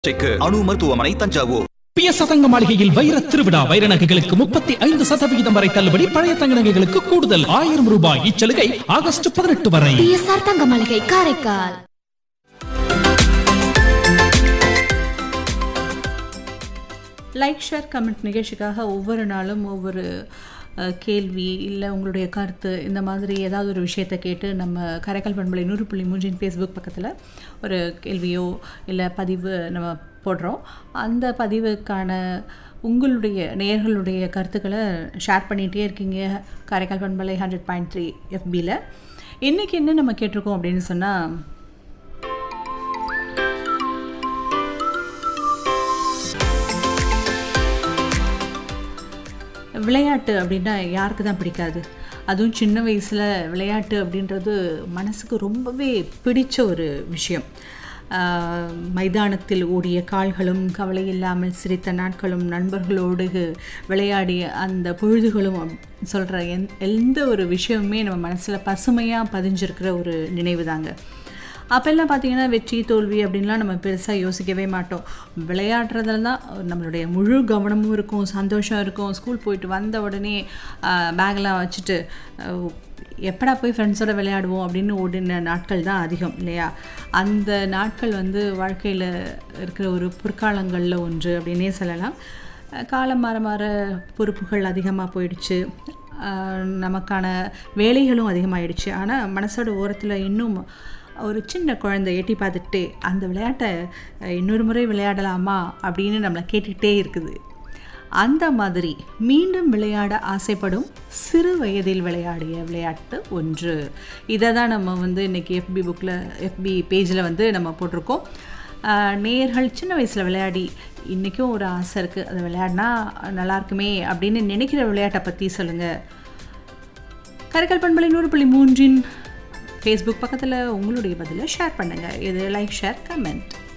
சிகிச்சைக்கு அணு மருத்துவமனை தஞ்சாவூர் பிய சதங்க மாளிகையில் வைர திருவிழா வைர நகைகளுக்கு முப்பத்தி ஐந்து சதவிகிதம் வரை தள்ளுபடி பழைய தங்க நகைகளுக்கு கூடுதல் ஆயிரம் ரூபாய் இச்சலுகை ஆகஸ்ட் பதினெட்டு வரை பிஎஸ்ஆர் தங்க மளிகை காரைக்கால் லைக் ஷேர் கமெண்ட் நிகழ்ச்சிக்காக ஒவ்வொரு நாளும் ஒவ்வொரு அஹ், கேள்வி இல்லை உங்களுடைய கருத்து இந்த மாதிரி ஏதாவது ஒரு விஷயத்தை கேட்டு நம்ம கரைக்கல் பண்பலை நூறு புள்ளி மூன்றின் ஃபேஸ்புக் பக்கத்தில் ஒரு கேள்வியோ இல்லை பதிவு நம்ம போடுறோம் அந்த பதிவுக்கான உங்களுடைய நேயர்களுடைய கருத்துக்களை ஷேர் பண்ணிகிட்டே இருக்கீங்க காரைக்கால் பண்பலை ஹண்ட்ரட் பாயிண்ட் த்ரீ எஃபியில் இன்றைக்கி என்ன நம்ம கேட்டிருக்கோம் அப்படின்னு சொன்னால் விளையாட்டு அப்படின்னா யாருக்கு தான் பிடிக்காது அதுவும் சின்ன வயசில் விளையாட்டு அப்படின்றது மனசுக்கு ரொம்பவே பிடிச்ச ஒரு விஷயம் ஆஹ் மைதானத்தில் ஓடிய கால்களும் கவலை இல்லாமல் சிரித்த நாட்களும் நண்பர்களோடு விளையாடிய அந்த பொழுதுகளும் சொல்கிற எந் எந்த ஒரு விஷயமுமே நம்ம மனசில் பசுமையாக பதிஞ்சிருக்கிற ஒரு நினைவு தாங்க அப்போல்லாம் பார்த்தீங்கன்னா வெற்றி தோல்வி அப்படின்லாம் நம்ம பெருசாக யோசிக்கவே மாட்டோம் விளையாடுறதுல தான் நம்மளுடைய முழு கவனமும் இருக்கும் சந்தோஷம் இருக்கும் ஸ்கூல் போயிட்டு வந்த உடனே பேக்கெலாம் வச்சுட்டு ஆஹ், எப்படா போய் ஃப்ரெண்ட்ஸோட விளையாடுவோம் அப்படின்னு ஓடின நாட்கள் தான் அதிகம் இல்லையா அந்த நாட்கள் வந்து வாழ்க்கையில் இருக்கிற ஒரு பொற்காலங்களில் ஒன்று அப்படின்னே சொல்லலாம் அஹ், காலம் மாற மாற பொறுப்புகள் அதிகமாக போயிடுச்சு ஆஹ், நமக்கான வேலைகளும் அதிகமாகிடுச்சு ஆனால் மனசோட ஓரத்தில் இன்னும் ஒரு சின்ன குழந்தை எட்டி பார்த்துட்டு அந்த விளையாட்டை அஹ், இன்னொரு முறை விளையாடலாமா அப்படின்னு நம்மளை கேட்டுக்கிட்டே இருக்குது அந்த மாதிரி மீண்டும் விளையாட ஆசைப்படும் சிறு வயதில் விளையாடிய விளையாட்டு ஒன்று இதை தான் நம்ம வந்து இன்றைக்கி எஃபி புக்கில் எஃபி பேஜில் வந்து நம்ம போட்டிருக்கோம் ஆஹ், நேயர்கள் சின்ன வயசில் விளையாடி இன்றைக்கும் ஒரு ஆசை இருக்குது அதை விளையாடினா நல்லா இருக்குமே அப்படின்னு நினைக்கிற விளையாட்டை பற்றி சொல்லுங்கள் கரைக்கல் பண்பலை நூறு புள்ளி மூன்றின் ஃபேஸ்புக் பக்கத்தில் உங்களுடைய பதிலை ஷேர் பண்ணுங்கள் இது லைக் ஷேர் கமெண்ட்